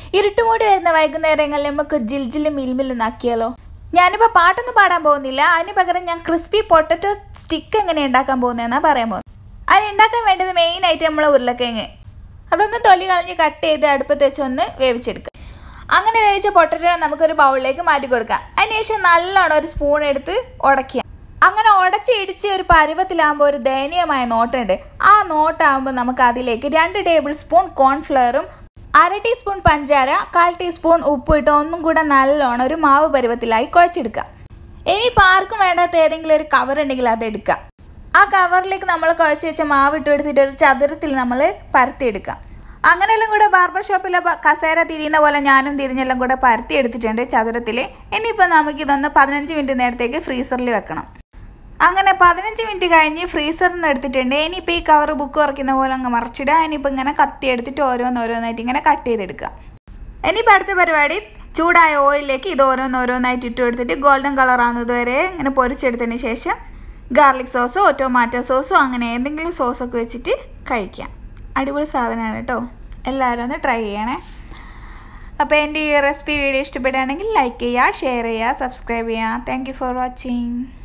ഇരുട്ടുമൂടി വരുന്ന വൈകുന്നേരങ്ങളിൽ നമുക്ക് ജിൽ ജില്ല് മിൽമില്ലെന്നാക്കിയാലോ ഞാനിപ്പോൾ പാട്ടൊന്നും പാടാൻ പോകുന്നില്ല അതിന് പകരം ഞാൻ ക്രിസ്പി പൊട്ടറ്റോ സ്റ്റിക്ക് എങ്ങനെ ഉണ്ടാക്കാൻ പോകുന്നതെന്നാണ് പറയാൻ പോകുന്നത് അതിന് ഉണ്ടാക്കാൻ വേണ്ടത് മെയിനായിട്ട് നമ്മൾ ഉരുളക്കിഴങ്ങ് അതൊന്ന് തൊലി കളഞ്ഞ് കട്ട് ചെയ്ത് അടുപ്പത്ത് വെച്ച് ഒന്ന് വേവിച്ചെടുക്കുക അങ്ങനെ വേവിച്ച പൊട്ടറ്റോ നമുക്കൊരു ബൗളിലേക്ക് മാറ്റി കൊടുക്കാം അതിനുശേഷം നല്ലോണം ഒരു സ്പൂൺ എടുത്ത് ഉടക്കുക അങ്ങനെ ഉടച്ച് ഇടിച്ച് ഒരു പരുവത്തിലാകുമ്പോൾ ഒരു ദയനീയമായ നോട്ടുണ്ട് ആ നോട്ടാകുമ്പോൾ നമുക്ക് അതിലേക്ക് രണ്ട് ടേബിൾ സ്പൂൺ കോൺഫ്ലവറും അര ടീസ്പൂൺ പഞ്ചാര കാൽ ടീസ്പൂൺ ഉപ്പ് ഇട്ട് ഒന്നും കൂടെ നല്ലോണം ഒരു മാവ് പരുവത്തിലായി കുഴച്ചെടുക്കുക ഇനിയിപ്പോൾ ആർക്കും വേണ്ടാത്ത ഏതെങ്കിലും ഒരു കവർ ഉണ്ടെങ്കിൽ അത് എടുക്കാം ആ കവറിലേക്ക് നമ്മൾ കുഴച്ച് വെച്ച മാവ് ഇട്ട് എടുത്തിട്ട് ഒരു ചതുരത്തിൽ നമ്മൾ പരത്തിയെടുക്കാം അങ്ങനെയെല്ലാം കൂടെ ബാർബർ ഷോപ്പിലെ ബ- കസേര തിരിയുന്ന പോലെ ഞാനും തിരിഞ്ഞെല്ലാം കൂടെ പരത്തി എടുത്തിട്ടുണ്ട് ചതുരത്തിൽ ഇനിയിപ്പോൾ നമുക്കിതൊന്ന് പതിനഞ്ച് മിനിറ്റ് നേരത്തേക്ക് ഫ്രീസറിൽ വെക്കണം അങ്ങനെ പതിനഞ്ച് മിനിറ്റ് കഴിഞ്ഞ് ഫ്രീസറിൽ നിന്ന് എടുത്തിട്ടുണ്ട് ഇനിയിപ്പോൾ ഈ കവർ ബുക്ക് ഉറക്കുന്ന പോലെ അങ്ങ് മറിച്ചിടുക ഇനിയിപ്പോൾ ഇങ്ങനെ കത്തി എടുത്തിട്ട് ഓരോന്നോരോന്നായിട്ട് ഇങ്ങനെ കട്ട് ചെയ്തെടുക്കുക ഇനിയിപ്പോൾ അടുത്ത പരിപാടി ചൂടായ ഓയിലിലേക്ക് ഇത് ഓരോന്നോരോന്നായിട്ട് ഇട്ട് കൊടുത്തിട്ട് ഗോൾഡൻ കളർ ആവുന്നത് വരെ ഇങ്ങനെ പൊരിച്ചെടുത്തതിന് ശേഷം ഗാർലിക് സോസോ ടൊമാറ്റോ സോസോ അങ്ങനെ ഏതെങ്കിലും സോസൊക്കെ വെച്ചിട്ട് കഴിക്കാം അടിപൊളി സാധനമാണ് കേട്ടോ എല്ലാവരും ഒന്ന് ട്രൈ ചെയ്യണേ അപ്പോൾ എൻ്റെ ഈ റെസിപ്പി വീഡിയോ ഇഷ്ടപ്പെടുകയാണെങ്കിൽ ലൈക്ക് ചെയ്യുക ഷെയർ ചെയ്യുക സബ്സ്ക്രൈബ് ചെയ്യുക താങ്ക് യു ഫോർ വാച്ചിങ്